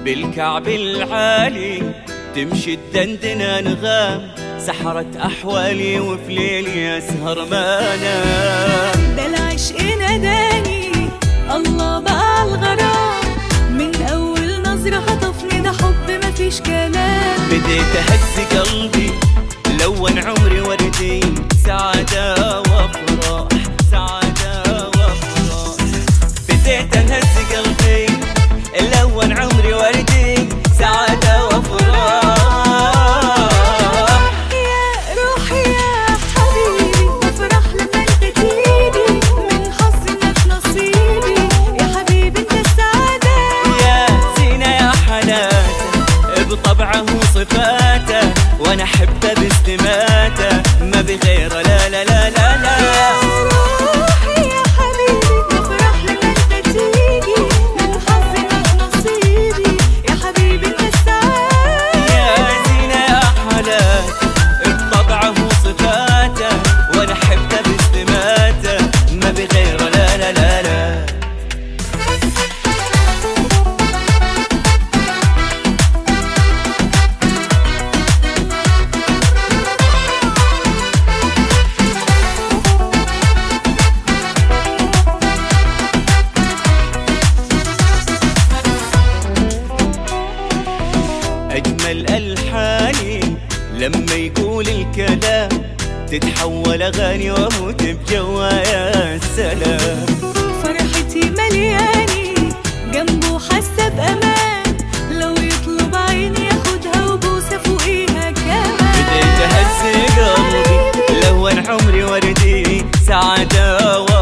بالكعب العالي تمشي الدندن انغام سحرت احوالي وفي ليلي اسهر ما انام ده العشق ناداني الله بقى الغرام من اول نظرة خطفني ده حب مفيش كلام بديت اهز قلبي لون عمري وردي سعادة وافراح سعادة وافراح بديت اهز قلبي لون عمري وردي سعادة وافراح يا روحي يا حبيبي بفرح لما انت تيجي من حظي انك نصيبي يا حبيبي انت السعادة يا زينة يا حلاته بطبعه وصفاته وانا احبه باستماته ما بغيره لا لا لا لا لا روحي يا حبيبي بفرح لما انت تيجي من حظي انك نصيبي يا حبيبي انت السعادة يا زينة يا حلاته بطبعه وصفاته وانا احبه باستماته ما بغيره لا لا لا لا أجمل ألحاني لما يقول الكلام تتحول أغاني وأموت بجوا يا سلام فرحتي ملياني جنبه حاسه بامان لو يطلب عيني ياخدها وبوسه فوقيها كمان بديت أهز قلبي لون عمري وردي سعادة